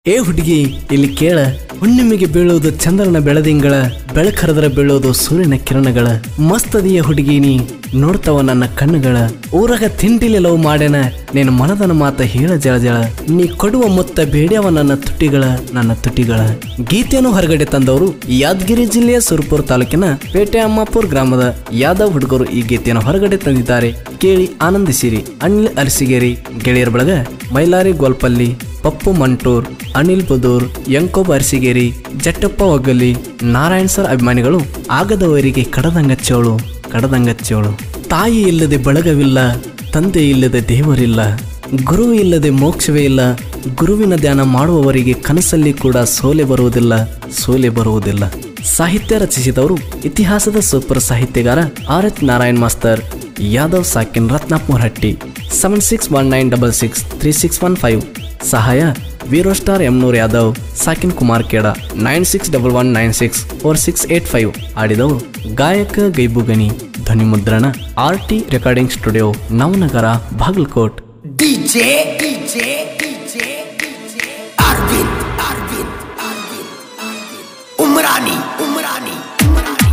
ಏ ಹುಡುಗಿ ಇಲ್ಲಿ ಕೇಳ ಹುಣ್ಣಿಮೆಗೆ ಬೀಳೋದು ಚಂದ್ರನ ಬೆಳದಿಂಗಳ ಬೆಳಕರದ್ರ ಬೀಳೋದು ಸೂರ್ಯನ ಕಿರಣಗಳ ಮಸ್ತದಿಯ ಹುಡುಗಿ ನೀ ನೋಡ್ತಾವ ನನ್ನ ಕಣ್ಣುಗಳ ಊರಾಗ ತಿಂಡಿಲಿ ಲವ್ ಮಾಡ್ಯಾನ ನಿನ್ನ ಮನದನ ಮಾತ ಹೇಳ ಜಳ ಜಳ ನೀ ಕೊಡುವ ಮುತ್ತ ಬೇಡ್ಯವ ನನ್ನ ತುಟಿಗಳ ನನ್ನ ತುಟಿಗಳ ಗೀತೆಯನ್ನು ಹೊರಗಡೆ ತಂದವರು ಯಾದಗಿರಿ ಜಿಲ್ಲೆಯ ಸುರಪುರ ತಾಲೂಕಿನ ಪೇಟೆ ಅಮ್ಮಾಪುರ್ ಗ್ರಾಮದ ಯಾದವ್ ಹುಡುಗರು ಈ ಗೀತೆಯನ್ನು ಹೊರಗಡೆ ತಂದಿದ್ದಾರೆ ಕೇಳಿ ಆನಂದಿಸಿರಿ ಅನಿಲ್ ಅರಸಿಗೇರಿ ಗೆಳೆಯರ ಬಳಗ ಮೈಲಾರಿ ಗೋಲ್ಪಲ್ಲಿ ಪಪ್ಪು ಮಂಟೂರ್ ಅನಿಲ್ ಬುದೂರ್ ಯಂಕೋಬ್ ಅರಸಿಗೇರಿ ಜಟ್ಟಪ್ಪ ಒಗ್ಗಲಿ ನಾರಾಯಣ್ ಸರ್ ಅಭಿಮಾನಿಗಳು ಆಗದವರಿಗೆ ಕಡದಂಗಚ್ಚೋಳು ಕಡದಂಗಚ್ಚೋಳು ತಾಯಿ ಇಲ್ಲದೆ ಬಳಗವಿಲ್ಲ ತಂದೆ ಇಲ್ಲದೆ ದೇವರಿಲ್ಲ ಗುರು ಇಲ್ಲದೆ ಮೋಕ್ಷವೇ ಇಲ್ಲ ಗುರುವಿನ ಧ್ಯಾನ ಮಾಡುವವರಿಗೆ ಕನಸಲ್ಲಿ ಕೂಡ ಸೋಲೆ ಬರುವುದಿಲ್ಲ ಸೋಲೆ ಬರುವುದಿಲ್ಲ ಸಾಹಿತ್ಯ ರಚಿಸಿದವರು ಇತಿಹಾಸದ ಸೂಪರ್ ಸಾಹಿತ್ಯಗಾರ R H Narayan master Yadav ಸಾಕಿನ್ Ratnapur Hatti seven six one nine double six three six one five ಸಹಾಯ ವೀರೋ ಸ್ಟಾರ್ ಎಮ್ನೂರ್ ಯಾದವ್ ಸಾಕಿನ್ ಕುಮಾರ್ ಕೇಡ nine six double one nine six four six eight five ಆಡಿದವರು ಗಾಯಕ ಗೈಬುಗನಿ ಧ್ವನಿ ಮುದ್ರಣ R T recording studio Navanagar Bagalkot DJ, DJ, DJ, DJ. Arvin, Arvin, Arvin, Arvin. Umrani, Umrani, Umrani.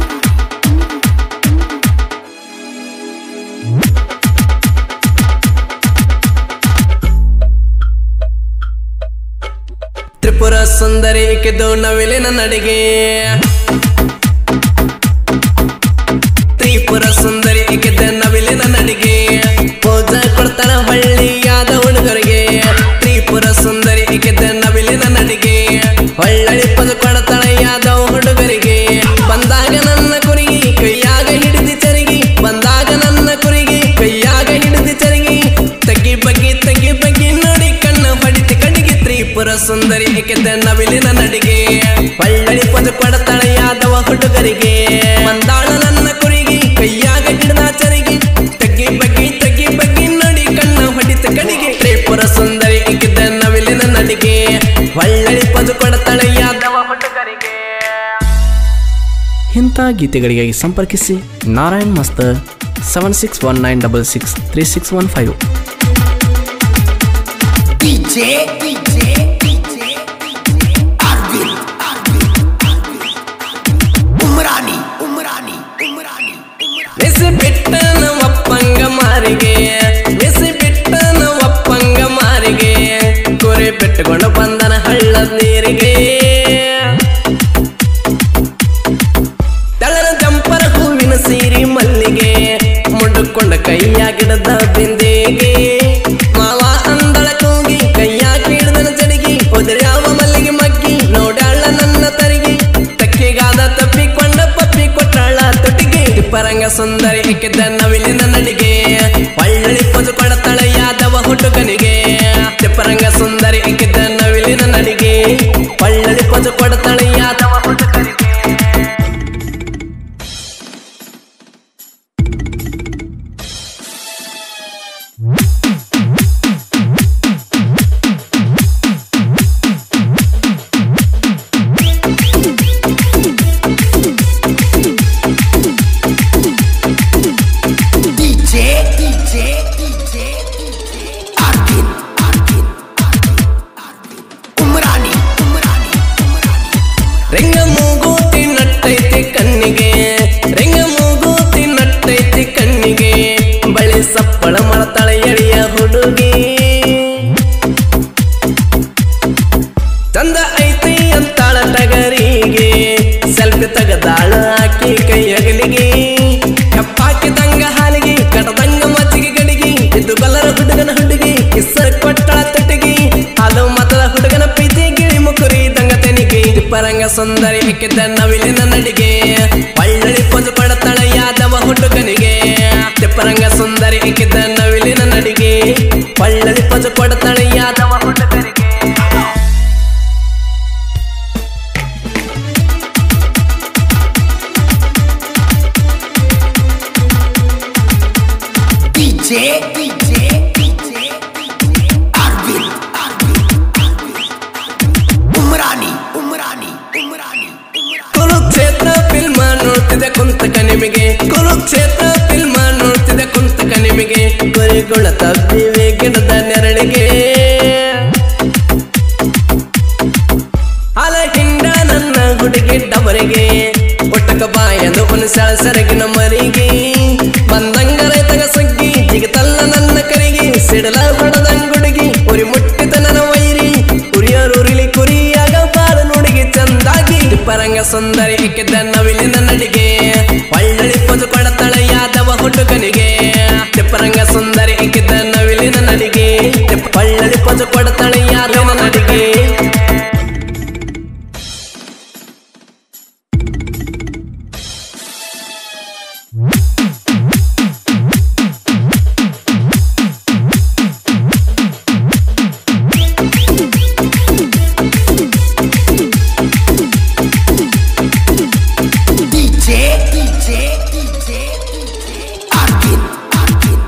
Tripura Sundari ಕಿದ್ದು ನವಿಲಿನ ನಡಿಗೆ ತ್ರಿಪುರ ಸುಂದರಿ ಕಿದ್ದ ನವಿಲಿನ ನಡಿಗೆ ಪೂಜ ಕೊಡ್ತಾನ ಹಳ್ಳಿಯಾದ ಹುಡುಗರಿಗೆ ತ್ರಿಪುರ ಸುಂದರಿ ಕಿದ್ದ ನವಿಲಿನ ನಡಿಗೆ ಹೊಳ್ಳಳಿ ಪದ ಕೊಡ್ತಾಳ ಯಾದವ ಹುಡುಗರಿಗೆ ಬಂದಾಗ ನನ್ನ ಕುರಿಗೆ ಕೈಯಾಗ ಹಿಡಿದಿ ಚರಿಗಿ ಬಂದಾಗ ನನ್ನ ಕುರಿಗೆ ಕೈಯಾಗ ಹಿಡಿದಿ ಚರಿಗಿ ತಗ್ಗಿ ಬಗ್ಗಿ ತಗ್ಗಿ ಬಗ್ಗಿ ನೋಡಿ ಕಣ್ಣ ಹೊಡಿತಿ ಕಡಿಗೆ ತ್ರಿಪುರ ಸುಂದರಿ ಕೆದ್ದ ನವಿಲಿನ ನಡಿಗೆ ಹೊಳ್ಳಳಿ ಪದ ಕೊಡ್ತಾಳ ಯಾದವ ಹುಡುಗರಿಗೆ ಬಂದಾಳ ನನ್ನ ಕುರಿಗೆ ಕೈಯಾಗ ಹಿಡಿದ ಚರಿಗೆ ತಗ್ಗಿ ಬಗ್ಗಿ ತಗ್ಗಿ ಬಗ್ಗಿ ನೋಡಿ ಕಣ್ಣ ಹೊಡಿತ ಕಡಿಗೆ ತ್ರಿಪುರ ಸುಂದರಿ ಕೆದ್ದ ನವಿಲಿನ ನಡಿಗೆ ಹೊಳ್ಳಳಿ ಪದ ಕೊಡ್ತಾಳ ಯಾದವ ಹುಡುಗರಿಗೆ ಇಂಥ ಗೀತೆಗಳಿಗಾಗಿ ಸಂಪರ್ಕಿಸಿ Narayan master seven six one nine double six three six one five DJ, DJ, DJ, Arvin, Arvin, Arvin. Umrani, Umrani, Umrani, Umrani. ಮೆಸಿ ಬಿಟ್ಟ ನಮ್ಮಪ್ಪಂಗ ಮಾರಿಗೆ ಮೆಸಿ ಬಿಟ್ಟ ನಮ್ಮಪ್ಪಂಗ ಮಾರಿಗೆ ಕುರಿ ಬಿಟ್ಟುಕೊಂಡು ಬಂದನ ಹಳ್ಳದ ನೀರಿಗೆ ತೆಳನ ಜಂಪರ ಹೂವಿನ ಸೀರಿ ಮಲ್ಲಿಗೆ ಮುಡುಕೊಂಡ ಕೈಯಾಗಿಡದ ಬಿಂದಿಗೆ ಮಾವ ಅಂದಳ ಕೂಗಿ ಕೈಯಾಗ ಹಿಡಿದನ ಜಡಿಗಿ ಒದರ್ಯಾವ ಮಲ್ಲಿಗೆ ಮಗ್ಗಿ ನೋಡಾಳ ನನ್ನ ತರಿಗೆ ತಕ್ಕಿಗಾದ ತಪ್ಪಿಕೊಂಡ ಪಪ್ಪಿ ಕೊಟ್ಟಾಳ ತೊಟ್ಟಿಗೆ ಪರಂಗ ಸುಂದರಿ ಇಕ್ಕಿದ್ದ ನವಿಲಿನ ನಡಿಗೆ ಒಳ್ಳಳಿ ಪೊದು ಕೊಡತಾಳ ಯಾದವ ಹುಡುಗನಿಗೆ ತಿಪ್ಪರಂಗ ಸುಂದರಿ ಇಕ್ಕಿದ್ದ ನವಿಲಿನ ನಡಿಗೆ ಒಳ್ಳಳಿ ಪೊದು ಕೊಡತಾಳ ಯಾದವ ಹುಡುಗನಿಗೆ DJ, DJ, DJ, DJ. Arvin, Arvin, Arvin, Arvin. Umrani, Umrani, Umrani. ರೆಂಗ ಮೂಗೂತಿ ನಟ್ಟೈತಿ ಕಣ್ಣಿಗೆ ರೆಂಗ ಮೂಗೂತಿ ನಟ್ಟೈತಿ ಕಣ್ಣಿಗೆ ಬಳಿ ಸಪ್ಪಳ ಮಾಡತಾಳ ಎಳೆಯ ಹುಡುಗಿ ಚಂದ ಐತಿ ಅಂತಾಳ ಟಗರಿಗೆ ಸೆಲ್ಫಿ ತೆಗದಾಳ ಆಕಿ ಕೈಯಗಲಿಗೆ ಕಪ್ಪಾಕಿದಂಗ ಹಾಲಿಗೆ ಕಟದಂಗ ಮಜ್ಜಿಗೆ ಗಡಿಗೆ ಇದು ಬಲ್ಲರ ಹುಡುಗನ ಹುಡುಗಿ ಕಿಸ್ಸ ಕೊಟ್ಟಳ ತಟ್ಟಿಗೆ ಹಾಲು ಮತದ ಹುಡುಗನ ಪ್ರೀತಿ ಗಿಳಿ ಮುಕುರಿ ದಂಗ ತೆನಿಗೆ ಪರಂಗ ಸುಂದರಿ ಇಕ್ಕಿದ್ದ ನವಿಲಿನ ನಡಿಗೆ ಒಳ್ಳಳಿ ಪೊಂದು ಕೊಡತಾಳ ಯಾದವ ಹುಡುಗನಿಗೆ ತಿಪ್ಪರಂಗ ಸುಂದರಿ ಇಕ್ಕಿದ್ದ ನವಿಲಿನ ನಡಿಗೆ ಒಳ್ಳಳಿ ಪೊಂದು ಕೊಡತಾಳ ಯಾದವ ಹುಡುಗನಿಗೆ DJ, DJ, DJ, Arvin, Arvin, Arvin. Umrani, Umrani, Umrani, Umrani. Kurukshetra film ನೋಡ್ತಿದೆ ಕುಂತಕ ನಿಮಗೆ ಕುರುಕ್ಷೇತ್ರ ಫಿಲ್ಮ ನೋಡ್ತಿದೆ ಕುಂತಕ ನಿಮಗೆ ಕುರಿಗಳ ತಬ್ಬಿವೆ ಗಿಡದ ನೆರಳಿಗೆ ಹುಡುಗಿ ಡಬರಿಗೆ ಒಟ್ಟಕ ಬಾಯದು ಮನುಷ್ಯ ಸೆರಗಿನ ಮರಿಗೆ ಬಂದಂಗ ರೈತಗ ಸಗ್ಗಿ ಜಿಗತಲ್ಲ ನನ್ನ ಕರಿಗೆ ಸಿಡಲ ಹೊಡೆದಂಗುಡುಗಿ ಉರಿ ಮುಟ್ಟಿತ ನನ್ನ ವೈರಿ ಉರಿಯೋರುರಿಲಿ ಕುರಿಯಾಗ ಬಾಳ ನುಡುಗಿ ಚಂದಾಗಿ ಪರಂಗ ಸುಂದರಿ ಇಕ್ಕಿದ್ದ ನವಿಲಿನ ನಡಿಗೆ ಒಳ್ಳಳಿ ಪದು ಕೊಡತಳ ಯಾದವ ಹುಡುಗನಿಗೆ ತಿಪ್ಪರಂಗ ಸುಂದರಿ ಇಕ್ಕಿದ್ದ ನವಿಲಿನ ನಡಿಗೆ ಒಳ್ಳಳಿ ಪದು ಕೊಡತಳ ಯಾದವ ನಡಿಗೆ DJ, DJ, DJ, Arvin, Arvin,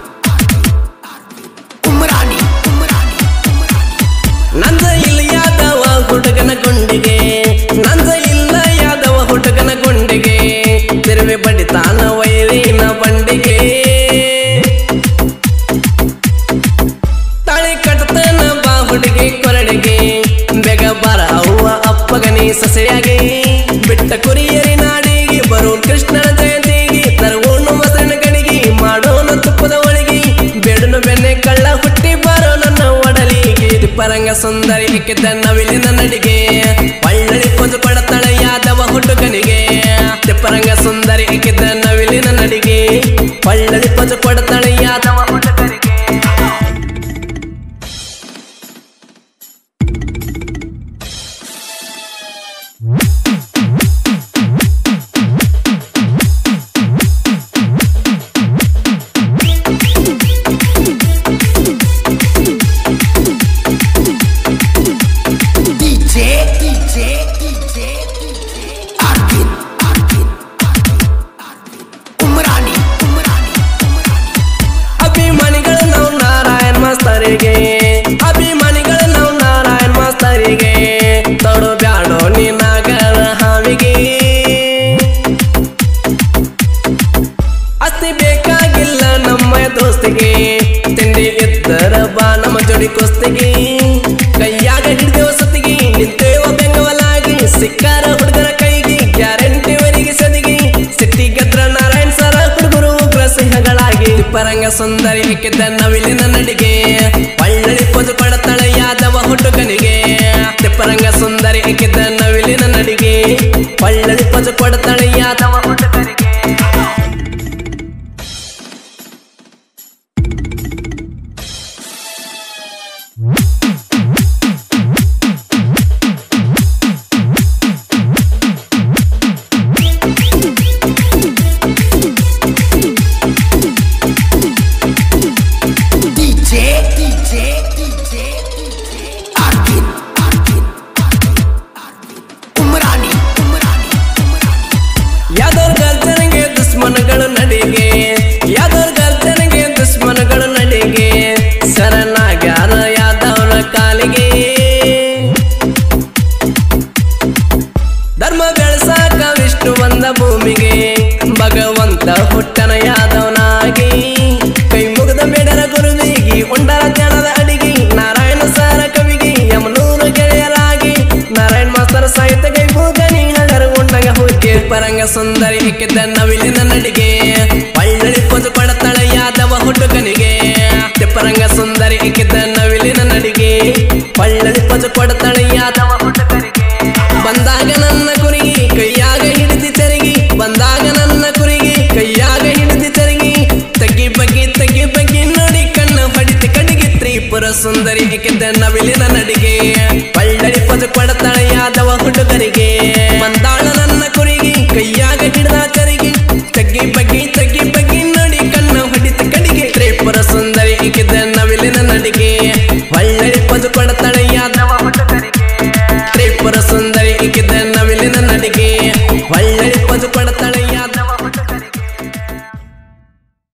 Umrani, Umrani, ನಂದ ಇಲ್ಲ ಯಾದವ ಹುಡುಗನ ಗುಂಡಿಗೆ ನಂದ ಇಲ್ಲ ಯಾದವ ಹುಡುಗನ ಗುಂಡಿಗೆ ತಿರುವಿ ಬಡಿತಾನ ವೈರಿನ ಬಂಡಿಗೆ ತಾಳಿ ಕಟ್ತಾನ ಬಾ ಹುಡುಗಿ ಕೊರಡಿಗೆ ಬೇಗ ಬರ ಅವ್ವ ಅಪ್ಪಗನಿ ಸಸೆಯಾಗಿ ಬಿಟ್ಟ ಕುರಿಯರಿ ನಾಡಿಗೆ ಬರೋ ಕೃಷ್ಣನ ಜಯಂತಿಗೆ ತರುವೋನು ಮೊಸರಿನ ಗಡಿಗೆ ಮಾಡೋನು ತುಪ್ಪದ ಒಳಗೆ ಬೇಡನು ಬೆನ್ನೆ ಕಳ್ಳ ಹುಟ್ಟಿ ಬರೋ ನನ್ನ ಒಡಲಿಗೆ ಪರಂಗ ಸುಂದರಿ ಇಕ್ಕಿದ್ದ ನವಿಲಿನ ನಡಿಗೆ ಒಳ್ಳಳಿ ಪೊದು ಕೊಡತಳ ಯಾದವ ಹುಡುಗನಿಗೆ ತಿಪ್ಪರಂಗ ಸುಂದರಿ ಇಕ್ಕಿದ್ದ ನವಿಲಿನ ನಡಿಗೆ ಒಳ್ಳಳಿ ಪೊದು ಕೊಡತಳ ಯಾದವ ಹುಡುಗನಿಗೆ DJ, DJ, DJ, Arvin, Arvin, Umrani, Umrani, ಅಭಿಮಾನಿಗಳು ನಾವು ನಾರಾಯಣ್ ಮಾಸ್ತರಿಗೆ ಅಭಿಮಾನಿಗಳು ನಾವು ನಾರಾಯಣ್ ಮಾಸ್ತರಿಗೆ ತೊಡು ಬ್ಯಾಡೋ ನಿನಾಗರ ಹಾವಿಗೆ ಅಸ್ತಿ ಬೇಕಾಗಿಲ್ಲ ನಮ್ಮ ದೋಸ್ತಿಗೆ ತಿಂಡಿ ಇದ್ದರ ಬಾ ನಮ್ಮ ಜೋಡಿ ಕುಸ್ತಿಗೆ ಕೈಯಾಗ ಹಿಡಿದೇವ ಸತಿಗೆ ನಿಂತೇವ ಬೆಂಗವಲಾಗಿ ಸಿಕ್ಕಾರ ಹುಡುಗರ ಕೈಗೆ ಗ್ಯಾರಂಟಿ ವರಿಗೆ ಸದಿಗೆ ಸಿಟ್ಟಿ ಗದ್ರ ನಾರಾಯಣ್ ಸರ ಹುಡುಗರು ಉಗ್ರ ಸಿಂಹಗಳಾಗಿ ಪರಂಗ ಸುಂದರಿ ಇಕ್ಕಿದ್ದ ನವಿಲಿನ ನಡಿಗೆ ಒಳ್ಳಳಿ ಪೊದು ಕೊಡತಳ ಯಾದವ ಹುಡುಗನಿಗೆ ತಿಪ್ಪರಂಗ ಸುಂದರಿ ಇಕ್ಕಿದ್ದ ನವಿಲಿನ ನಡಿಗೆ ಒಳ್ಳಳಿ ಪೊದು ಕೊಡತಳ ಯಾದವ ಹುಡುಗನಿಗೆ DJ, DJ, DJ, Arvin, Arvin, Umrani, Umrani, ಯಾದವ್ರ ಗರ್ಜನೆಗೆ ದುಶ್ಮನಗಳು ನಡಿಗೆ ಯಾದವ್ರ ಗರ್ಜನೆಗೆ ದುಶ್ಮನಗಳು ನಡಿಗೆ ಶರಣಾಗ್ಯಾರ ಯಾದವ್ರ ಕಾಲಿಗೆ ಧರ್ಮ ಬೆಳೆಸಾಕ ವಿಷ್ಣು ಬಂದ ಭೂಮಿಗೆ ಭಗವಂತ ಹುಟ್ಟನ ಯಾದವನಾಗಿ ಕೈ ಮುಗಿದ ಬೇಡರ ಗುರುವಿಗೆ ಉಂಡರ ಜ್ಞಾನದ ಅಡಿಗೆ ನಾರಾಯಣ ಸಾರ ಕವಿಗೆ ಯಮನೂರು ಗೆಳೆಯರಾಗಿ ನಾರಾಯಣ ಮಾಸ್ತರ ಸಾಹಿತ್ಯ ಕೈ ಮೂಗನಿ ಹಗರ ಉಂಡಂಗ ಹೋಗಿ ಪರಂಗ ಸುಂದರಿ ಇಕ್ಕಿದ್ದ ನವಿಲಿನ ನಡಿಗೆ ಒಳ್ಳಳಿ ಪೊದು ಕೊಡತಳ ಯಾದವ ಹುಡುಗನಿಗೆ ತಿಪ್ಪರಂಗ ಸುಂದರಿ ಇಕ್ಕಿದ್ದ ನವಿಲಿನ ನಡಿಗೆ ಒಳ್ಳಳಿ ಪೊದು ಕೊಡತಳ ಯಾದವ ಹುಡುಗನಿಗೆ ಬಂದಾಗ ನನ್ನ ಕುರಿಗೆ ಕೈಯಾಗ ಹಿಡಿದಿ ತೆರಿಗೆ ಬಂದಾಗ ನನ್ನ ಕುರಿಗೆ ಕೈಯಾಗ ಹಿಡಿದಿ ತೆರಿಗೆ ತಗ್ಗಿ ಬಗ್ಗಿ ತಗ್ಗಿ ಬಗ್ಗಿ ನೋಡಿ ಕಣ್ಣು ಹೊಡಿತಿ ಕಡಿಗೆ ತ್ರಿಪುರ ಸುಂದರಿ ಏಕೆದ್ದ ನವಿಲಿನ ನಡಿಗೆ ಒಳ್ಳಡಿ ಪದ ಕೊಡತಾಳ ಯಾದವ ಹುಡುಗರಿಗೆ ಬಂದಾಳ ನನ್ನ ಕುರಿಗೆ ಕೈಯಾಗ